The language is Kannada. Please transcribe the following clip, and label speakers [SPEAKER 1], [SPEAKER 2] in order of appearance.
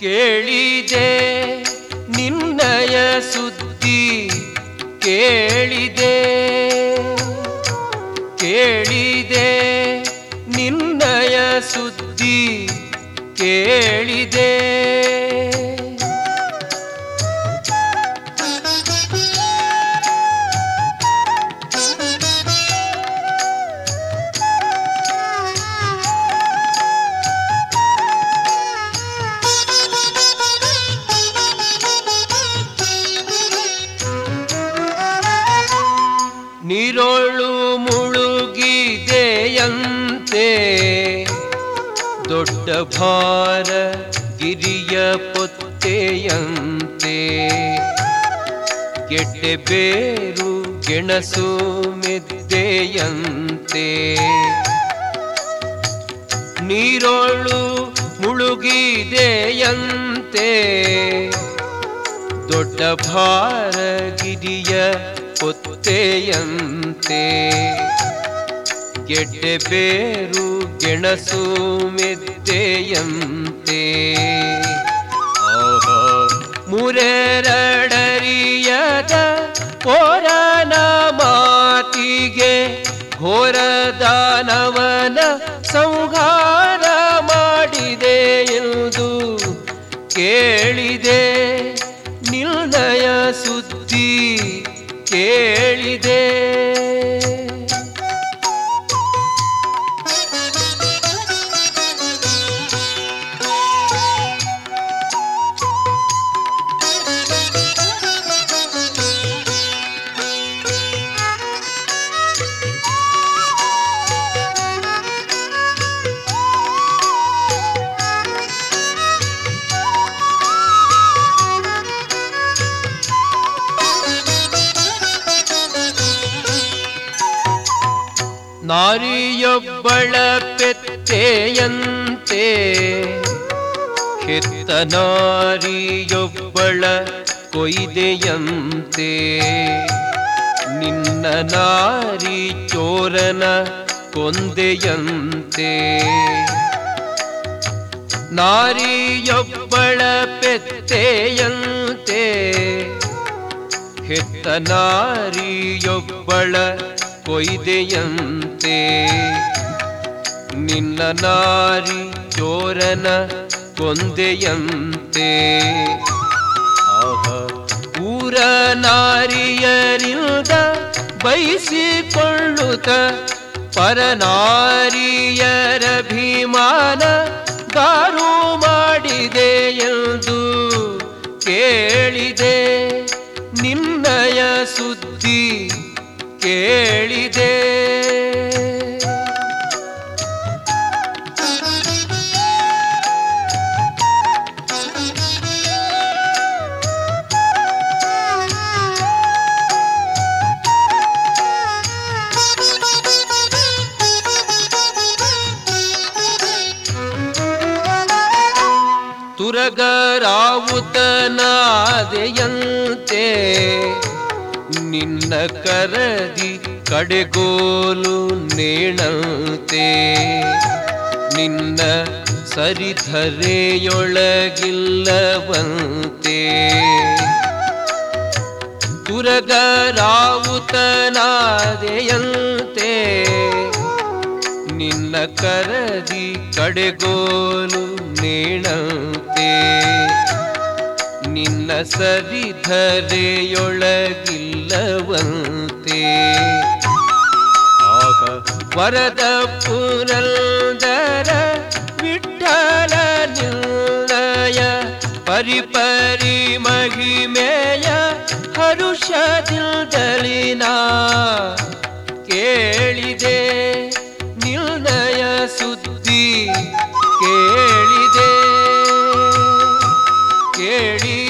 [SPEAKER 1] ಕೇಳಿದೆ ನಿನ್ನಯ ಸುದ್ದಿ ಕೇಳಿದೆ ಕೇಳಿದೆ ನಿನ್ನಯ ಸುದ್ದಿ ಕೇಳಿದೆ ನೀರೊಳು ಮುಳುಗಿದೆಯಂತೆ ದೊಡ್ಡ ಭಾರ ಗಿರಿಯ ಪೊತ್ತೆಯಂತೆ ಗೆಡ್ಡೆ ಬೇರು ಗೆಣಸು ಮೆದ್ದೆಯಂತೆ ನೀರೊಳು ಮುಳುಗಿದೆಯಂತೆ ದೊಡ್ಡ ಭಾರ ಗಿರಿಯ ಪೊತ್ತೆಯಂತೆ ಗೆಡ್ಡೆ ಬೇರು ಗೆಣಸು ಮೆದ್ದೆಯಂತೆ ಆಹಾ ಮುರೆರಡರಿಯದ ಪೋರನ ಮಾತಿಗೆ ಘೋರದಾನವನ ಸಂಹಾರ ಮಾಡಿದೆ ಎಂದು ಕೇಳಿದೆ ನಿರ್ಣಯ ಸುದ್ದಿ ಕೇಳಿದೆ ನಾರಿಯೊಬ್ಬಳ ಪೆತ್ತೆಯಂತೆ ಹೆತ್ತ ನಾರಿಯೊಬ್ಬಳ ಕೊಯ್ದೆಯಂತೆ ನಿನ್ನ ನಾರಿ ಚೋರನ ಕೊಂದೆಯಂತೆ ನಾರಿಯೊಬ್ಬಳ ಪೆತ್ತೆಯಂತೆ ಹೆತ್ತ ನಾರಿಯೊಬ್ಬಳ ಕೊಯ್ದೆಯಂತೆ ನಿನ್ನ ನಾರಿ ಚೋರನ ಕೊಂದೆಯಂತೆ ಆಹ ಊರ ನಾರಿಯರಿಂದ ಬಯಸಿಕೊಳ್ಳುತ್ತ ಪರನಾರಿಯರ ಭೀಮಾನ ದಾರು ಮಾಡಿದೆ ಎಂದು ಕೇಳಿದೆ ನಿನ್ನಯ ಸುದ್ದಿ ಕೇಳಿದೆ ತುರಗರಾವುತನಾದೆಯಂತೆ ನಿನ್ನ ಕರದಿ ಕಡೆಗೋಲು ನೇಣಂತೆ ನಿನ್ನ ಸರಿಧರೆಯೊಳಗಿಲ್ಲವಂತೆ ತುರಗರಾವುತನಾದೆಯಂತೆ ನಿನ್ನ ಕರದಿ ಕಡೆಗೋಲು ನೇಣಂತೆ ನಿನ್ನ ಸರಿಧರೆಯೊಳಗಿಲ್ಲವಂತೆ ಆಗ ವರದ ಪುರಂದರ ವಿಠಲ ನಿಲ್ಲಯ ಪರಿಪರಿ ಮಹಿಮೆಯ ಹರುಷದಿಲ್ದಲಿನ ಕೇಳಿದೆ ನಿರ್ಣಯ ಸುದ್ದಿ ಕೇಳಿದೆ ಕೇಳಿ